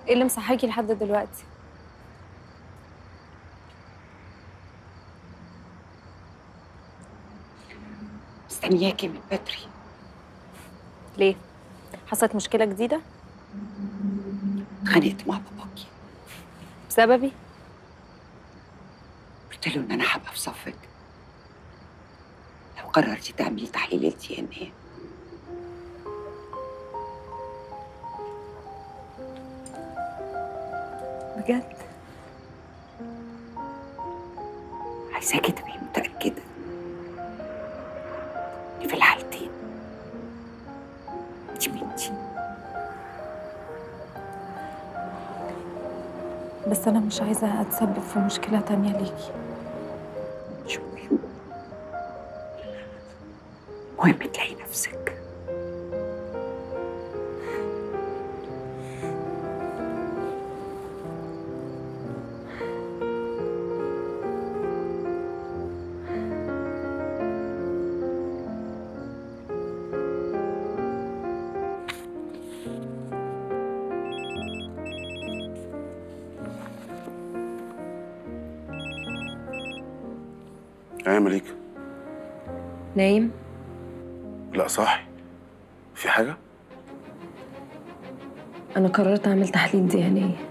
ايه اللي مصحيكي لحد دلوقتي مستنياكي من بدري ليه حصلت مشكله جديده اتخانقت مع باباكي بسببي قلت له ان انا هبقى في صفك لو قررتي تعملي تحليل الدي ان ايه بجد عايزاكي تبقي متأكدة إن في الحالتين انتي بنتي بس انا مش عايزه اتسبب في مشكله تانية ليكي شوفي المهم تلاقي نفسك ايه يا مليكة نايم لا صاحي في حاجة انا قررت اعمل تحليل دي ان ايه